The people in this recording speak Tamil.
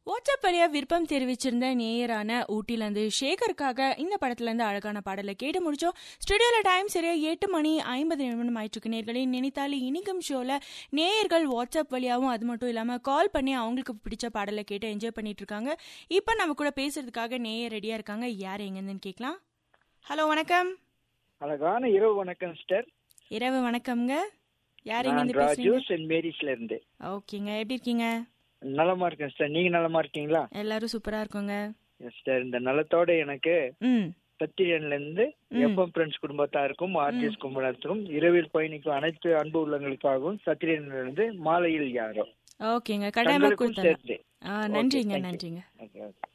வாட்ஸ்அப் வழியா விருப்பம் தெரிவிச்சிருந்த நேயரான ஊட்டிலேருந்து சேகருக்காக இந்த படத்துல இருந்து அழகான பாடலை கேட்டு முடிச்சோம் ஸ்டுடியோல டைம் சரியா எட்டு மணி ஐம்பது நிமிடம் ஆயிட்டு நேர்களை நினைத்தாலே இனிக்கும் ஷோல நேயர்கள் வாட்ஸ்அப் வழியாவும் அது மட்டும் இல்லாம கால் பண்ணி அவங்களுக்கு பிடிச்ச பாடலை கேட்டு என்ஜாய் பண்ணிட்டு இருக்காங்க இப்போ நம்ம கூட பேசுறதுக்காக நேயர் ரெடியா இருக்காங்க யார் எங்கன்னு கேட்கலாம் ஹலோ வணக்கம் அழகான இரவு வணக்கம் சிஸ்டர் இரவு வணக்கம்ங்க யார் நான் எங்கேருந்து ராஜு பேசுறீங்க சென்ட் மேரிஸ்ல இருந்து ஓகேங்க எப்படி இருக்கீங்க நலமா இருக்கேன் சிஸ்டர் நீங்க நலமா இருக்கீங்களா எல்லாரும் சூப்பரா இருக்கோங்க Yes, சிஸ்டர் இந்த நலத்தோட எனக்கு ம் சத்திரியன்ல இருந்து எஃப்எம் ஃப்ரெண்ட்ஸ் குடும்பத்தாருக்கும் ஆர்டிஎஸ் குடும்பத்திற்கும் இரவில் பயணிக்கும் அனைத்து அன்பு உள்ளங்களுக்காகவும் சத்திரியன்ல இருந்து மாலையில் யாரோ ஓகேங்க கட்டாயமா தங்களுக்கும் கொடுத்தேன் சேர்த்து ஆ நன்றிங்க thank you. நன்றிங்க Okay, okay.